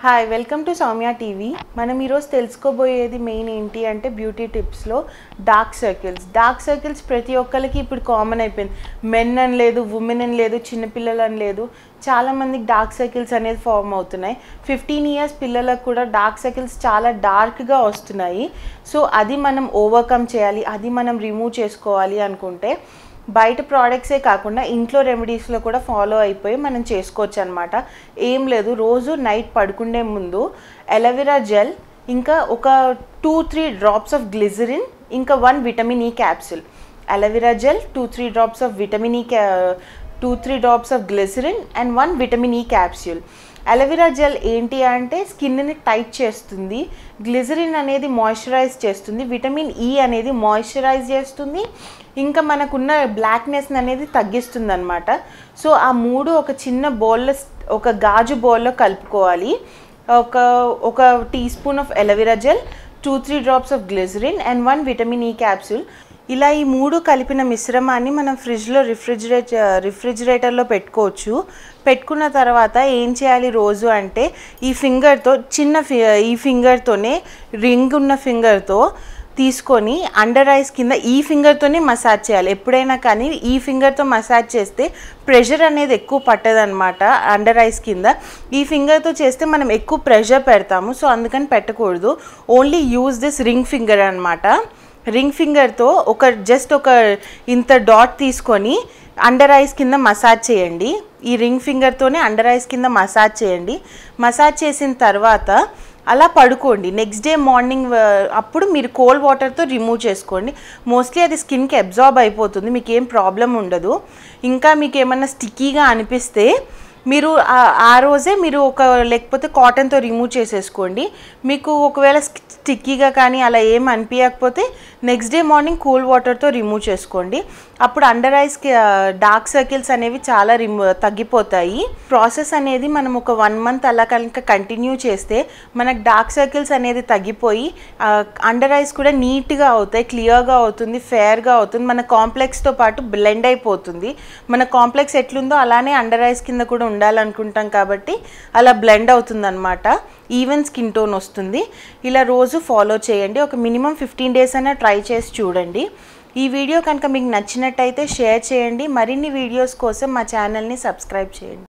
hi welcome to Soumya TV మనం ఈరోజు తెలుసుకోబోయేది మెయిన్ ఏంటి అంటే బ్యూటీ టిప్స్లో డార్క్ సర్కిల్స్ డార్క్ సర్కిల్స్ ప్రతి ఒక్కరికి ఇప్పుడు కామన్ అయిపోయింది మెన్ అని లేదు ఉమెన్ అని లేదు చిన్నపిల్లలు అని లేదు చాలామందికి డార్క్ సర్కిల్స్ అనేది ఫామ్ అవుతున్నాయి ఫిఫ్టీన్ ఇయర్స్ పిల్లలకు కూడా డార్క్ సర్కిల్స్ చాలా డార్క్గా వస్తున్నాయి సో అది మనం ఓవర్కమ్ చేయాలి అది మనం రిమూవ్ చేసుకోవాలి అనుకుంటే బయట ప్రోడక్ట్సే కాకుండా ఇంట్లో రెమెడీస్లో కూడా ఫాలో అయిపోయి మనం చేసుకోవచ్చు అనమాట ఏం లేదు రోజు నైట్ పడుకునే ముందు ఎలవెరా జెల్ ఇంకా ఒక two three drops of glycerin ఇంకా one vitamin E capsule aloe vera gel two three drops of vitamin E క్యా two three drops of glycerin and one vitamin E capsule aloe vera gel ఏంటి అంటే స్కిన్ని tight చేస్తుంది glycerin అనేది moisturise చేస్తుంది vitamin E అనేది moisturise చేస్తుంది ఇంకా మనకున్న బ్లాక్నెస్ అనేది తగ్గిస్తుంది అనమాట సో ఆ మూడు ఒక చిన్న బౌల్లో ఒక గాజు బౌల్లో కలుపుకోవాలి ఒక ఒక teaspoon of aloe vera gel two three drops of glycerin and one vitamin E capsule ఇలా ఈ మూడు కలిపిన మిశ్రమాన్ని మనం ఫ్రిడ్జ్లో రిఫ్రిజిరేట్ రిఫ్రిజిరేటర్లో పెట్టుకోవచ్చు పెట్టుకున్న తర్వాత ఏం చేయాలి రోజు అంటే ఈ ఫింగర్తో చిన్న ఫి ఈ ఫింగర్తోనే రింగ్ ఉన్న ఫింగర్తో తీసుకొని అండర్ ఐస్ కింద ఈ ఫింగర్తోనే మసాజ్ చేయాలి ఎప్పుడైనా కానీ ఈ ఫింగర్తో మసాజ్ చేస్తే ప్రెషర్ అనేది ఎక్కువ పట్టదనమాట అండర్ ఐస్ కింద ఈ ఫింగర్తో చేస్తే మనం ఎక్కువ ప్రెషర్ పెడతాము సో అందుకని పెట్టకూడదు only use this ring finger అనమాట రింగ్ ఫింగర్తో ఒక జస్ట్ ఒక ఇంత డాట్ తీసుకొని అండర్ ఐస్ కింద మసాజ్ చేయండి ఈ రింగ్ ఫింగర్తోనే అండర్ ఐస్ కింద మసాజ్ చేయండి మసాజ్ చేసిన తర్వాత అలా పడుకోండి నెక్స్ట్ డే మార్నింగ్ అప్పుడు మీరు కోల్డ్ వాటర్తో రిమూవ్ చేసుకోండి మోస్ట్లీ అది స్కిన్కి అబ్జార్బ్ అయిపోతుంది మీకు ఏం ప్రాబ్లం ఉండదు ఇంకా మీకు ఏమన్నా స్టిక్కీగా అనిపిస్తే మీరు ఆ రోజే మీరు ఒక లేకపోతే కాటన్తో రిమూవ్ చేసేసుకోండి మీకు ఒకవేళ స్టిక్కీగా కానీ అలా ఏం అనిపించకపోతే నెక్స్ట్ డే మార్నింగ్ కూల్ వాటర్తో రిమూవ్ చేసుకోండి అప్పుడు అండర్ ఐస్కి డార్క్ సర్కిల్స్ అనేవి చాలా రిమూ తగ్గిపోతాయి ప్రాసెస్ అనేది మనం ఒక వన్ మంత్ అలా కనుక కంటిన్యూ చేస్తే మనకు డార్క్ సర్కిల్స్ అనేది తగ్గిపోయి అండర్ ఐస్ కూడా నీట్గా అవుతాయి క్లియర్గా అవుతుంది ఫేర్గా అవుతుంది మన కాంప్లెక్స్తో పాటు బ్లెండ్ అయిపోతుంది మన కాంప్లెక్స్ ఎట్లుందో అలానే అండర్ ఐస్ కింద కూడా ఉండాలనుకుంటాం కాబట్టి అలా బ్లెండ్ అవుతుంది అనమాట ఈవెన్ స్కిన్ టోన్ వస్తుంది ఇలా రోజు ఫాలో చేయండి ఒక మినిమం ఫిఫ్టీన్ డేస్ అయినా ట్రై చేసి చూడండి ఈ వీడియో కనుక మీకు నచ్చినట్టయితే షేర్ చేయండి మరిన్ని వీడియోస్ కోసం మా ఛానల్ని సబ్స్క్రైబ్ చేయండి